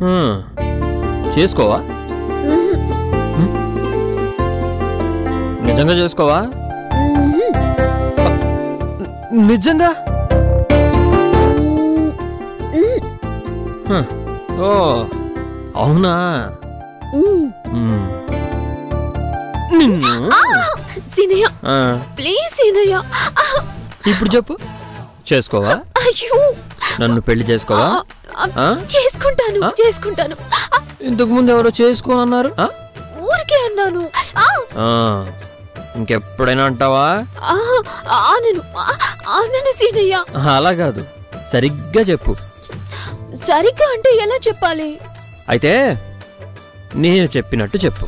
హ్మ్. చేసుకోవా మ్మ్. నిజంగా చేసుకోవా మ్మ్. నిజంగా మ్మ్. హ. ఓ అవునా మ్మ్. మ్మ్. నిన్ను ఆ! సీనయ్య ఆ, ప్లీజ్ సీనయ్య ఆ! ఇప్పుడు చెప్పు చేసుకోవా అయ్యో నన్ను పెళ్లి చేసుకోవా ఆ, ఆ? చేసుకుంటాను ఆ? చేసుకుంటాను ఆ, ఇంతకు ముందు ఎవరో చేసుకోనన్నారు ఆ? ఊరికే అన్నాను ఆ, ఆ, ఇంకెప్పుడైనా అంటావా ఆ, ఆనను ఆ, ఆనను సీనయ్య అలా కాదు సరిగ్గా చెప్పు సరిగ్గా అంటే ఎలా చెప్పాలి అయితే నేను చెప్పినట్టు చెప్పు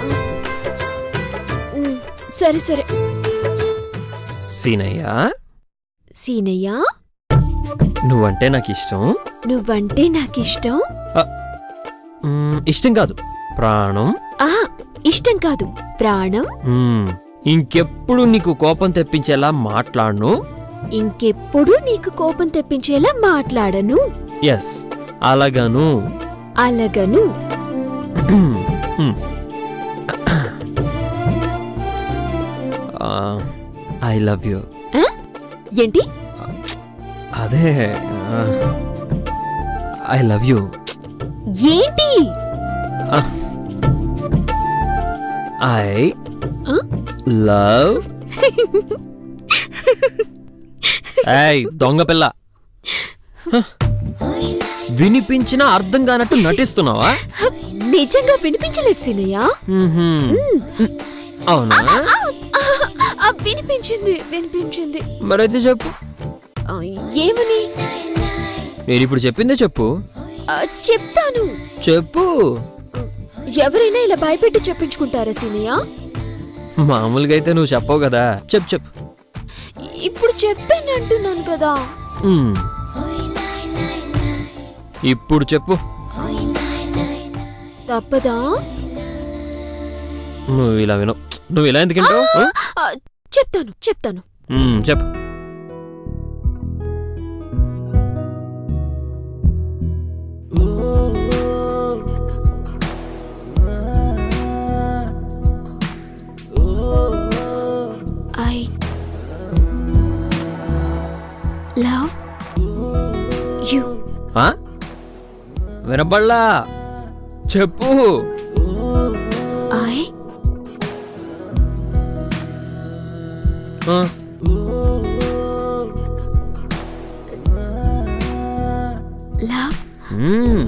మ్మ్. సరే సరే సీనయ్య సీనయ్య నువ్వంటే నాకు ఇష్టం నువ్వంటే నాకిష్టం మ్, ఇష్టం కాదు ప్రాణం ఆ ఇష్టం కాదు ప్రాణం మ్, ఇంకెప్పుడు నీకు కోపం తెప్పించేలా మాట్లాడను ఇంకెప్పుడు నీకు కోపం తెప్పించేలా మాట్లాడను ఎస్ అలాగను అలాగను ఐ లవ్ యూ ఆ? ఏంటి అదే ఐ లవ్ యూ ఏంటి ఐ ఆ? లవ్ ఏయ్ దొంగ పిల్ల హ. వినిపించినా అర్థం కానట్టు నటిస్తున్నావా నిజంగా వినిపించలేదు సీనయ్య మ్మ్హ్మ్. అవునా ఆ, ఆ, వినిపించింది వినిపించింది మరైతే చెప్పు ఆ, ఏమని నేను ఇప్పుడు చెప్పిందే చెప్పు ఆ, చెప్తాను చెప్పు ఎవరైనా ఇలా భయపెట్టి చెప్పించుకుంటారా సీనయ్య మామూలుగా అయితే నువ్వు చెప్పవు కదా చెప్పు చెప్పు ఇప్పుడు చెప్పాను అంటున్నాను కదా మ్మ్. ఇప్పుడు చెప్పు తప్పదా నువ్వు ఇలా విను నువ్వు ఇలా ఎందుకు వింటావు ఆ? ఆ, చెప్తాను చెప్తాను మ్మ్, చెప్పు ఐ లవ్ యు ఆ? వినబడలా చెప్పు ఐ ఆ, లవ్ మ్మ్.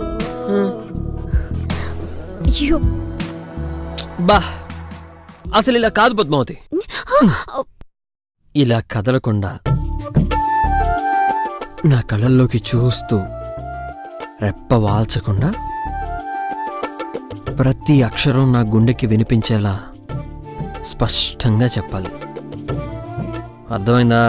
యు బా అసలు ఇలా కాదు పద్మావతి ఇలా కదలకుండా నా కళ్ళల్లోకి చూస్తూ రెప్ప వాల్చకుండా ప్రతి అక్షరం నా గుండెకి వినిపించేలా స్పష్టంగా చెప్పాలి అర్థమైందా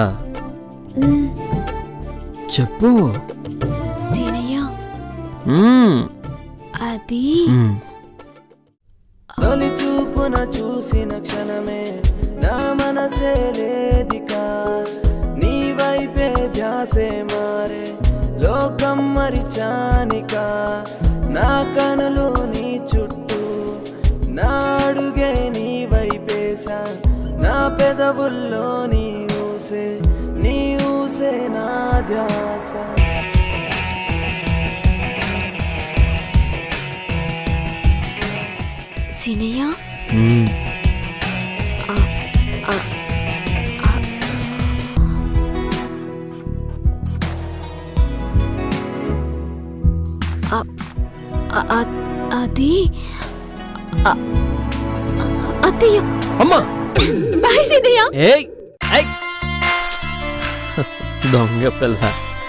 చెప్పు సీనయ్య మ్మ్. అది మ్మ్. తొలి చూపున చూసిన క్షణమే నా మనసే లేదికా నీ వైపే ధ్యాసే మారే లోకం మరిచానిక నా కనులు నీ చుట్టూ నా అడుగే నీ వైపేసా నా పెదవుల్లో నీ ఊసే నీ ఊసే నా ధ్యాస సీనయ్య మ్మ్. ఆ, ఆ, ఆ. ఆ, ఆ, ఆ, అది ఆ, అత్తయ్య అమ్మా బాయ్ సీనయ్య ఏయ్ ఏయ్ దొంగ పిల్ల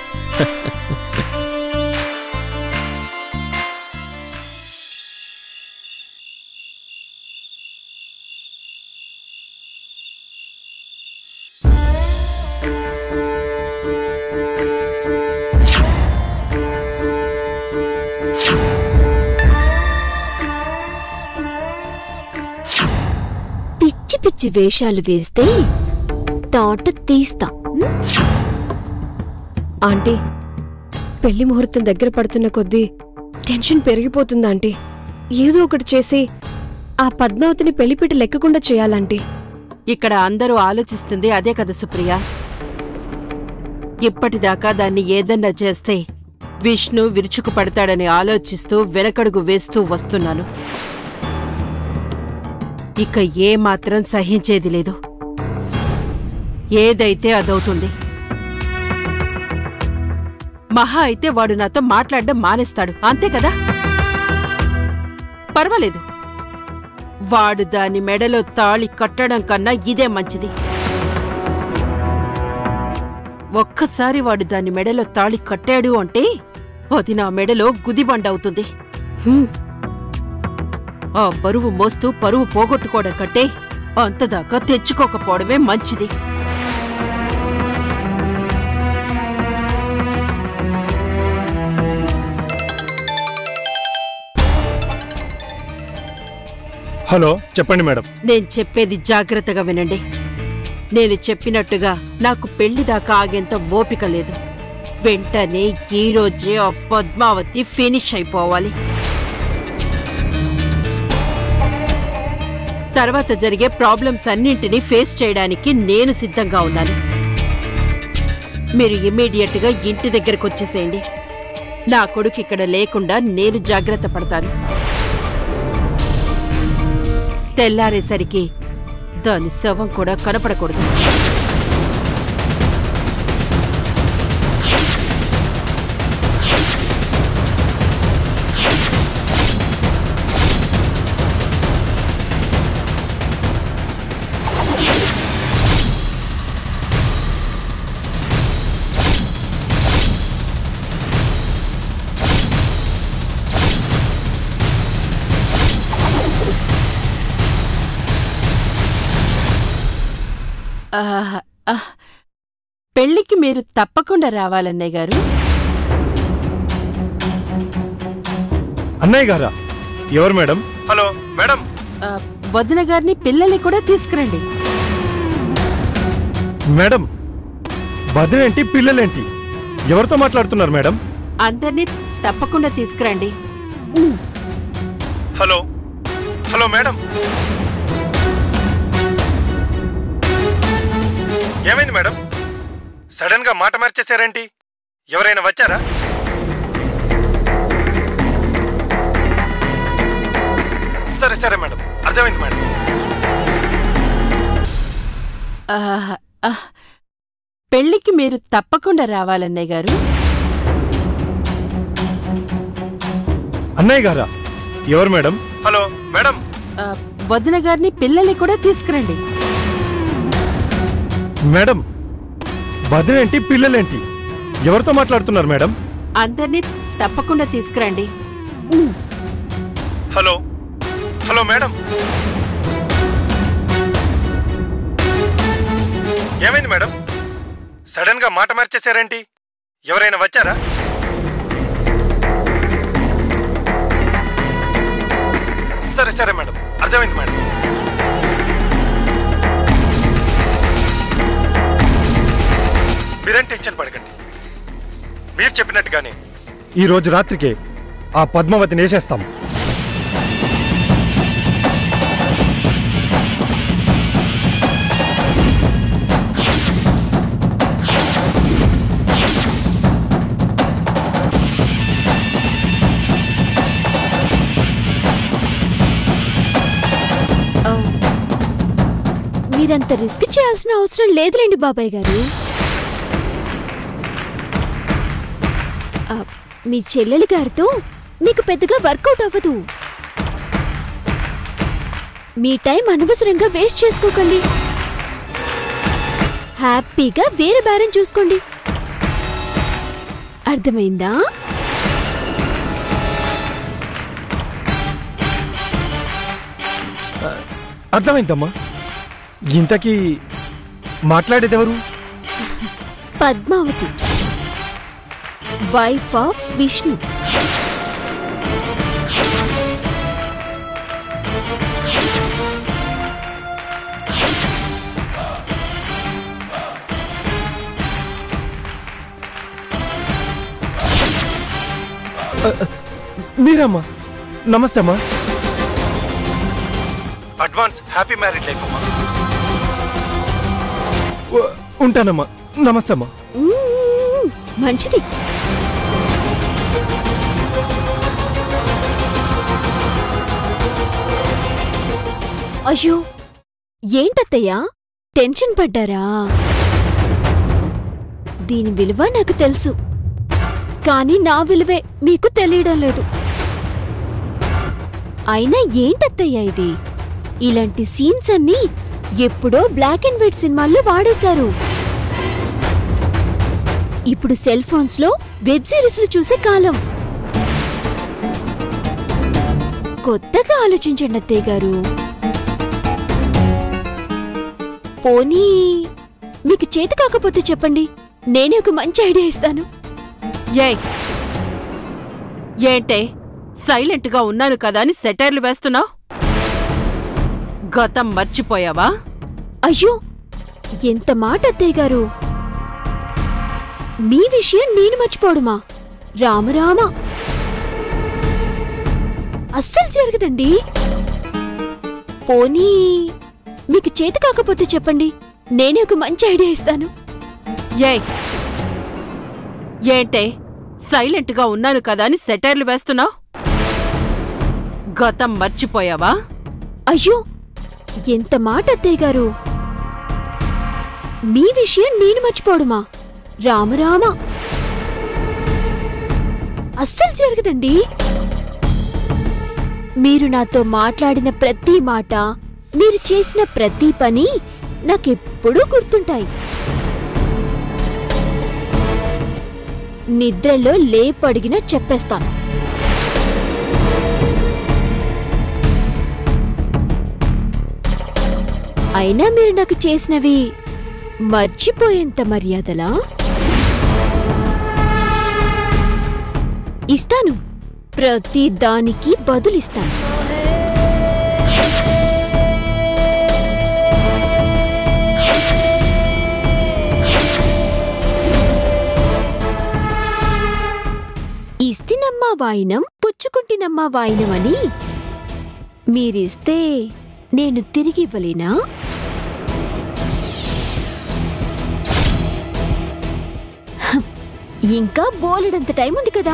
పిచ్చి పిచ్చి వేషాలు వేస్తే తాట తీస్తా ఉం? ఆంటీ పెళ్లి ముహూర్తం దగ్గర పడుతున్న కొద్దీ టెన్షన్ పెరిగిపోతుంది ఆంటీ ఏదో ఒకటి చేసి ఆ పద్మావతిని పెళ్లిపెట్టి లెక్కకుండా చేయాలంటీ ఇక్కడ అందరూ ఆలోచిస్తుంది అదే కదా సుప్రియ ఇప్పటిదాకా దాన్ని ఏదన్నా చేస్తే విష్ణు విరుచుకు పడతాడని ఆలోచిస్తూ వెనకడుగు వేస్తూ వస్తున్నాను ఇక ఏ మాత్రం సహించేది లేదు ఏదైతే అదవుతుంది మహా అయితే వాడు నాతో మాట్లాడడం మానేస్తాడు అంతే కదా పర్వాలేదు వాడు దాని మెడలో తాళి కట్టడం కన్నా ఇదే మంచిది ఒక్కసారి వాడు దాని మెడలో తాళి కట్టాడు అంటే అది నా మెడలో గుదిబండవుతుంది హ్మ్, ఆ బరువు మోస్తూ పరువు పోగొట్టుకోవడం కంటే అంతదాకా తెచ్చుకోకపోవడమే మంచిది హలో చెప్పండి మేడం నేను చెప్పేది జాగ్రత్తగా వినండి నేను చెప్పినట్టుగా నాకు పెళ్లి దాకా ఆగేంత ఓపిక లేదు వెంటనే ఈ రోజే ఆ పద్మావతి ఫినిష్ అయిపోవాలి తర్వాత జరిగే ప్రాబ్లమ్స్ అన్నింటినీ ఫేస్ చేయడానికి నేను సిద్ధంగా ఉన్నాను మీరు ఇమ్మీడియట్ గా ఇంటి దగ్గరకు వచ్చేసేయండి నా కొడుకు ఇక్కడ లేకుండా నేను జాగ్రత్త పడతాను తెల్లారేసరికి దాని శవం కూడా కనపడకూడదు ఆహ్, ఆహ్. పెళ్లికి మీరు తప్పకుండా రావాలన్నయ్య గారు అన్నయ్య గారా ఎవరు మేడం హలో మేడం ఆ, వదిన గారిని పిల్లల్ని కూడా తీసుకురండి మేడం వదినేంటి పిల్లలేంటి ఎవరితో మాట్లాడుతున్నారు మేడం అందరినీ తప్పకుండా తీసుకురండి హలో హలో మేడం ఏమైంది మేడం సడన్ గా మాట మార్చేశారేంటి ఎవరైనా వచ్చారా సరే సరే మేడం అర్థమైంది మేడం ఆహ్, ఆహ్. పెళ్లికి మీరు తప్పకుండా రావాలన్నయ్య గారు అన్నయ్య గారా ఎవరు మేడం హలో మేడం ఆ, వదిన గారిని పిల్లల్ని కూడా తీసుకురండి మేడం వదినేంటి పిల్లలేంటి ఎవరితో మాట్లాడుతున్నారు మేడం అందరినీ తప్పకుండా తీసుకురండి హలో హలో మేడం ఏమైంది మేడం సడన్ గా మాట మార్చేశారేంటి ఎవరైనా వచ్చారా సరే సరే మేడం అర్థమైంది మేడం మీరేం టెన్షన్ పడకండి మీరు చెప్పినట్టుగానే ఈ రోజు రాత్రికే ఆ పద్మావతిని వేసేస్తాం ఆ, మీరంత రిస్క్ చేయాల్సిన అవసరం లేదులేండి బాబాయ్ గారు ఆ, మీ చెల్లెలి గారితో మీకు పెద్దగా వర్కౌట్ అవ్వదు మీ టైం అనవసరంగా వేస్ట్ చేసుకోకండి హ్యాపీగా వేరే బేరం చూసుకోండి అర్థమైందా అర్థమైందమ్మా ఇంతకీ మాట్లాడేదెవరు పద్మావతి వైఫ్ ఆఫ్ విష్ణు మీరమ్మా నమస్తే అమ్మా అడ్వాన్స్ హ్యాపీ మ్యారేజ్ లైఫ్ అమ్మా ఉ- ఉంటానమ్మా నమస్తే అమ్మా మ్మ్, మంచిది అయ్యో ఏంటత్తయ్యా టెన్షన్ పడ్డారా దీని విలువ నాకు తెలుసు కానీ నా విలువే మీకు తెలియడం లేదు అయినా ఏంటత్తయ్యా ఇది ఇలాంటి సీన్స్ అన్నీ ఎప్పుడో బ్లాక్ అండ్ వైట్ సినిమాల్లో వాడేశారు ఇప్పుడు సెల్ ఫోన్స్ లో వెబ్ సిరీస్లు చూసే కాలం కొత్తగా ఆలోచించండి అత్తయ్య గారు పోనీ మీకు చేతి కాకపోతే చెప్పండి నేనే ఒక మంచి ఐడియా ఇస్తాను ఏయ్ ఏంటే సైలెంట్గా ఉన్నాను కదా అని సెటైర్లు వేస్తున్నావు గతం మర్చిపోయావా అయ్యో ఎంత మాట అత్తయ్య గారు మీ విషయం నేను మర్చిపోవడమా రాము రామ అస్సలు జరగదండి పోనీ మీకు చేతి కాకపోతే చెప్పండి నేనే ఒక మంచి ఐడియా ఇస్తాను ఏయ్ ఏంటే సైలెంట్గా ఉన్నాను కదా అని సెటైర్లు వేస్తున్నావు గతం మర్చిపోయావా అయ్యో ఎంత మాట అత్తయ్య గారు మీ విషయం నేను మర్చిపోవడమా రామ రామ అస్సలు జరగదండి మీరు నాతో మాట్లాడిన ప్రతి మాట మీరు చేసిన ప్రతి పని నాకెప్పుడూ గుర్తుంటాయి నిద్రలో లేపడిగినా చెప్పేస్తాను అయినా మీరు నాకు చేసినవి మర్చిపోయేంత మర్యాదలా ఇస్తాను ప్రతి దానికి బదులిస్తాను ఇస్తినమ్మా వాయినం పుచ్చుకుంటినమ్మా వాయినం అని మీరిస్తే నేను తిరిగి ఇవ్వలేనా హం, ఇంకా బోలెడంత టైం ఉంది కదా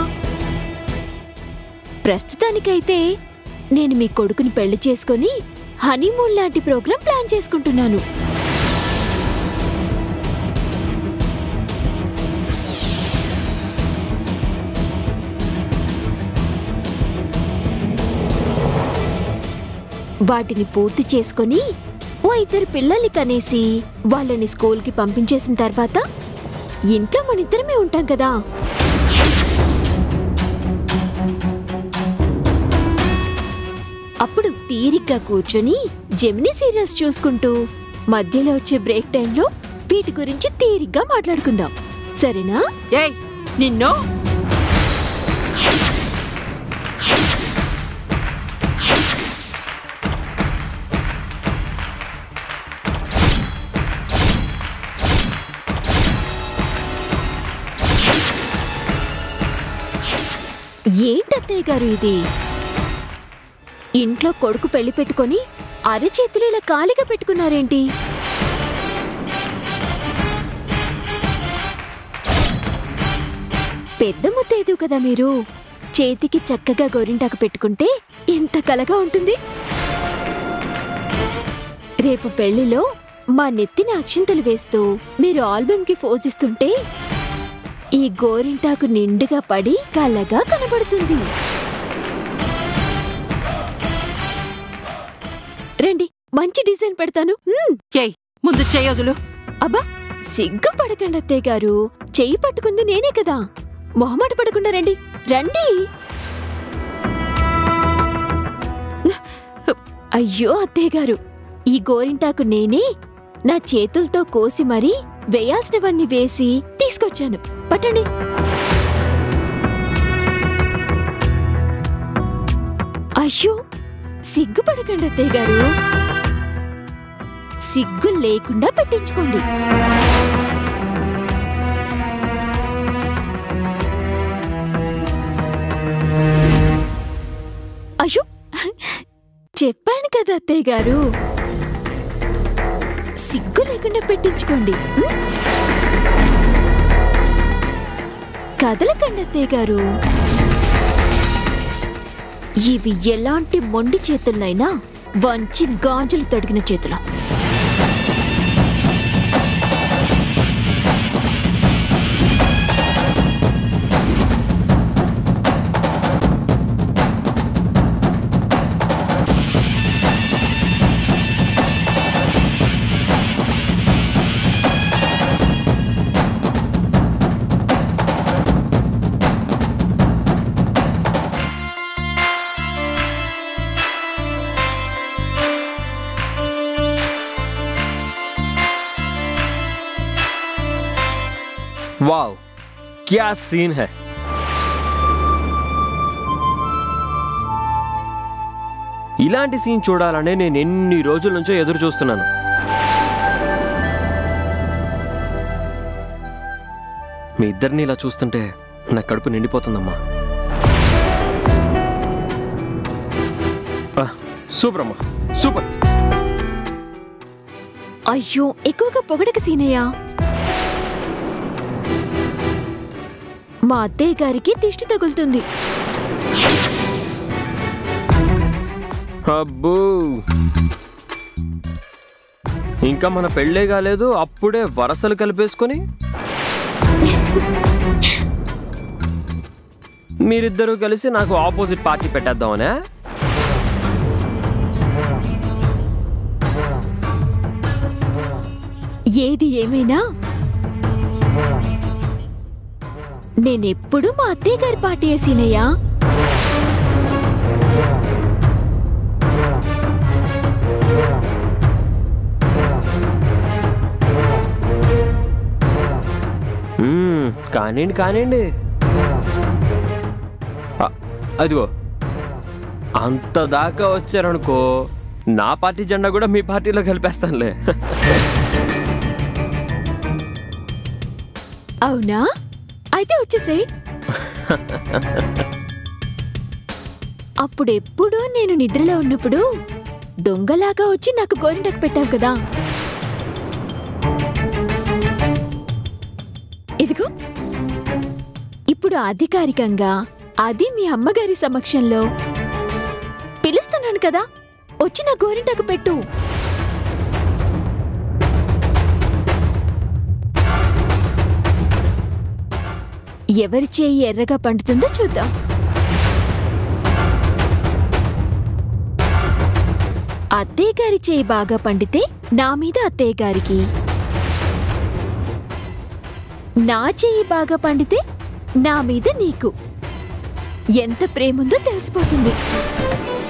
ప్రస్తుతానికైతే నేను మీ కొడుకుని పెళ్లి చేసుకొని హనీమూన్ లాంటి ప్రోగ్రాం ప్లాన్ చేసుకుంటున్నాను వాటిని పూర్తి చేసుకొని ఓ ఇద్దరు పిల్లల్ని కనేసి వాళ్ళని స్కూల్కి పంపించేసిన తర్వాత ఇంట్లో మనిద్దరమే ఉంటాం కదా అప్పుడు తీరిగ్గా కూర్చొని జెమినీ సీరియల్స్ చూసుకుంటూ మధ్యలో వచ్చే బ్రేక్ టైంలో వీటి గురించి తీరిగ్గా మాట్లాడుకుందాం సరేనా ఏయ్ నిన్ను ఏంటత్తయ్య గారు ఇది ఇంట్లో కొడుకు పెళ్లి పెట్టుకొని అరచేతులు ఇలా ఖాళీగా పెట్టుకున్నారేంటి పెద్ద ముత్తైదు కదా మీరు చేతికి చక్కగా గోరింటాకు పెట్టుకుంటే ఎంత కలగా ఉంటుంది రేపు పెళ్లిలో మా నెత్తిన అక్షింతలు వేస్తూ మీరు ఆల్బమ్కి ఫోజిస్తుంటే ఈ గోరింటాకు నిండుగా పడి కలగా కనబడుతుంది రండి మంచి డిజైన్ పెడతాను మ్మ్. ఏయ్ ముందు చేయొదులు అబ్బా సిగ్గు పడకండి అత్తయ్య గారు చెయ్యి పట్టుకుంది నేనే కదా మొహమాట పడకుండా రండి రండి అయ్యో అత్తయ్య గారు ఈ గోరింటాకు నేనే నా చేతులతో కోసి మరీ వేయాల్సినవన్నీ వేసి తీసుకొచ్చాను పట్టండి అయ్యో సిగ్గుపడకండి అత్తయ్య గారు సిగ్గు లేకుండా పెట్టించుకోండి చెప్పాను కదా అత్తయ్య గారు సిగ్గు లేకుండా పెట్టించుకోండి ఉం? కదలకండి అత్తయ్య గారు ఇవి ఎలాంటి మొండి చేతులనైనా వంచి గాజులు తొడిగిన చేతులు వావ్ క్యా సీన్ హై ఇలాంటి సీన్ చూడాలనే నేను ఎన్ని రోజుల నుంచో ఎదురు చూస్తున్నాను మీ ఇద్దరిని ఇలా చూస్తుంటే నా కడుపు నిండిపోతుందమ్మా ఆ, సూపర్ అమ్మా సూపర్ అయ్యో ఎక్కువగా పొగడక సీనయ్య మా అత్తయ్య గారికి దిష్టి తగులుతుంది అబ్బో ఇంకా మన పెళ్ళే కాలేదు అప్పుడే వరసలు కలిపేసుకొని మీరిద్దరూ కలిసి నాకు ఆపోజిట్ పార్టీ పెట్టేద్దామనే ఏది ఏమైనా నేనెప్పుడు మా అత్తయ్య గారి పార్టీ సీనయ్య మ్మ్, కానివ్వండి కానివ్వండి ఆ, అదిగో అంత దాకా వచ్చారనుకో నా పార్టీ జెండా కూడా మీ పార్టీలో కలిపేస్తానులే అవునా అయితే వచ్చేసేయ్ అప్పుడెప్పుడో నేను నిద్రలో ఉన్నప్పుడు దొంగలాగా వచ్చి నాకు గోరింటకు పెట్టావు కదా ఇదిగో ఇప్పుడు అధికారికంగా అది మీ అమ్మగారి సమక్షంలో పిలుస్తున్నాను కదా వచ్చి నా గోరింటకు పెట్టు ఎవరి చేయి ఎర్రగా పండుతుందో చూద్దాం అత్తయ్య గారి చేయి బాగా పండితే నా మీద అత్తయ్య గారికి నా చేయి బాగా పండితే నా మీద నీకు ఎంత ప్రేముందో తెలిసిపోతుంది